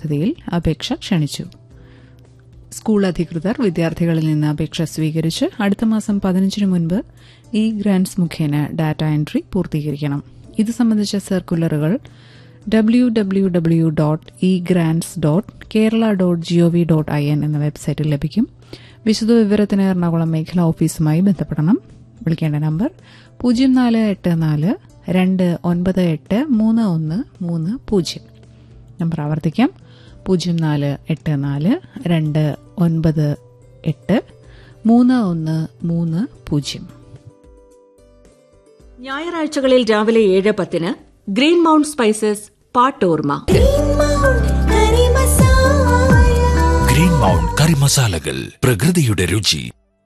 പദ്ധതിയിൽ അപേക്ഷ ക്ഷണിച്ചു സ്കൂൾ അധികൃതർ വിദ്യാർത്ഥികളിൽ നിന്ന് അപേക്ഷ സ്വീകരിച്ച് അടുത്ത മാസം പതിനഞ്ചിന് മുൻപ് ഇ ഗ്രാന്റ്സ് മുഖേന ഡാറ്റ എൻട്രി പൂർത്തീകരിക്കണം ഇത് സംബന്ധിച്ച സർക്കുലറുകൾ W W W dot E grants dot Kerala dot GOV dot I N എന്ന വെബ്സൈറ്റിൽ ലഭിക്കും വിശദ വിവരത്തിന് എറണാകുളം മേഖലാ ഓഫീസുമായി ബന്ധപ്പെടണം വിളിക്കേണ്ട നമ്പർ പൂജ്യം നാല് എട്ട് നാല് രണ്ട് ഒൻപത് എട്ട് മൂന്ന് ഒന്ന് മൂന്ന് പൂജ്യം നമ്പർ ആവർത്തിക്കാം പൂജ്യം നാല് എട്ട് നാല് രണ്ട് ഒൻപത് എട്ട് മൂന്ന് ഒന്ന് മൂന്ന് പൂജ്യം ഞായറാഴ്ചകളിൽ രാവിലെ ഏഴ് പത്തിന് ഗ്രീൻ മൗണ്ട് സ്പൈസസ് പാട്ടോർമ ഗ്രീൻ മൗണ്ട് കറി മസാലകൾ പ്രകൃതിയുടെ രുചി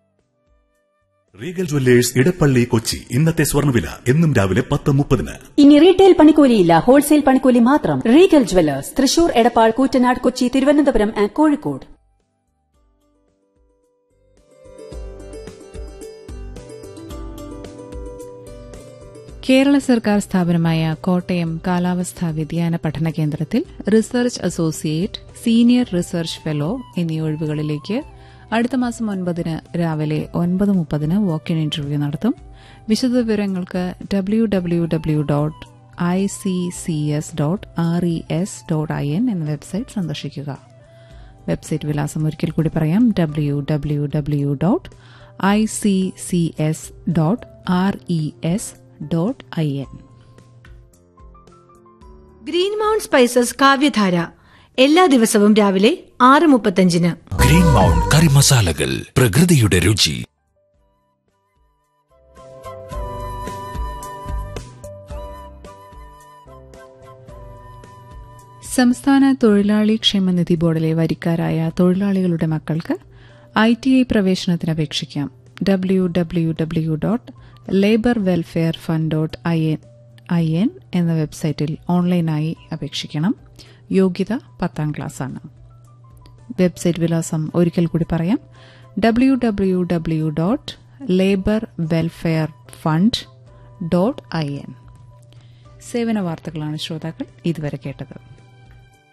റീഗൽ ജ്വല്ലേഴ്സ് ഇടപ്പള്ളി കൊച്ചി ഇന്നത്തെ സ്വർണ്ണവില എന്നും രാവിലെ പത്ത് മുപ്പതിന് ഇനി റീറ്റെയിൽ പണിക്കൂലിയില്ല ഹോൾസെയിൽ പണിക്കൂലി മാത്രം Regal Jewellers Thrissur Edappal Koottanad Kochi Thiruvananthapuram and Kozhikode Kerala സർക്കാർ സ്ഥാപനമായ കോട്ടയം കാലാവസ്ഥാ വ്യതിയാന പഠന കേന്ദ്രത്തിൽ research associate senior research fellow എന്നീ ഒഴിവുകളിലേക്ക് അടുത്ത മാസം ഒൻപതിന് രാവിലെ ഒൻപത് മുപ്പതിന് വാക്ക് ഇൻ ഇന്റർവ്യൂ നടത്തും വിശദവിവരങ്ങൾക്ക് W W W dot I C C S dot R E S dot I N എന്ന വെബ്സൈറ്റ് സന്ദർശിക്കുക വെബ്സൈറ്റ് വിലാസം ഒരിക്കൽ കൂടി പറയാം W W W dot I C C S dot R E S dot I N Green Mount spices Kavyadhara എല്ലാ ദിവസവും രാവിലെ ആറ് മുപ്പത്തഞ്ചിന് ഗ്രീൻ മൗണ്ട് കറി മസാലകൾ പ്രകൃതിയുടെ രുചി സംസ്ഥാന തൊഴിലാളി ക്ഷേമനിധി ബോർഡിലെ വരിക്കാരായ തൊഴിലാളികളുടെ മക്കൾക്ക് ഐ ടി ഐ പ്രവേശനത്തിന് അപേക്ഷിക്കാം W W W dot labour welfare fund dot I N I N എന്ന വെബ്സൈറ്റിൽ ഓൺലൈനായി അപേക്ഷിക്കണം യോഗ്യത പത്താം ക്ലാസ്സാണ് വെബ്സൈറ്റ് വിലാസം ഒരിക്കൽ കൂടി പറയാം W W W dot labour welfare fund dot I N സേവന വാർത്തകളാണ് ശ്രോതാക്കൾ ഇതുവരെ കേട്ടത്